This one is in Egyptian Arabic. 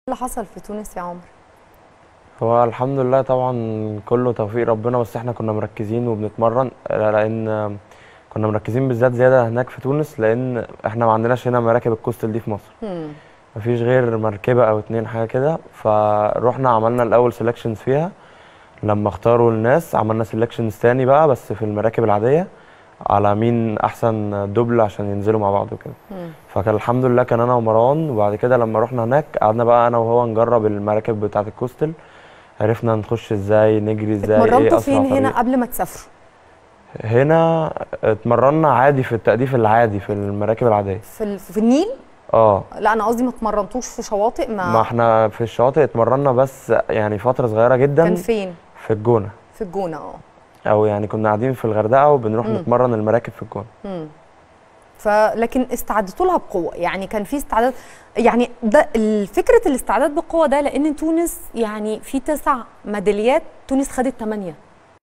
اللي حصل في تونس يا عمر هو الحمد لله طبعا كله توفيق ربنا بس احنا كنا مركزين وبنتمرن لان كنا مركزين بالذات زياده هناك في تونس لان احنا ما عندناش هنا مراكب الكوستل دي في مصر هم. مفيش غير مركبه او اتنين حاجه كده فروحنا عملنا الاول سيلكشنز فيها لما اختاروا الناس عملنا سيلكشنز تاني بقى بس في المراكب العاديه على مين احسن دبل عشان ينزلوا مع بعض وكده هم. فكان الحمد لله كان انا ومروان وبعد كده لما رحنا هناك قعدنا بقى انا وهو نجرب المراكب بتاعه الكوستل عرفنا نخش ازاي نجري ازاي ايه اتمرنتوا اسرع فين هنا طريق قبل ما تسافروا هنا اتمرنا عادي في التأديف العادي في المراكب العادية في ال- في النيل اه لا انا قصدي ما اتمرنتوش في شواطئ ما, ما احنا في الشواطئ اتمرنا بس يعني فترة صغيرة جدا كان فين في الجونة في الجونه اه او يعني كنا قاعدين في الغردقة وبنروح مم. نتمرن المراكب في الجونة مم. فلكن استعدتوا لها بقوه يعني كان في استعداد يعني ده فكره الاستعداد بقوه ده لان تونس يعني في تسع ميداليات تونس خدت ثمانيه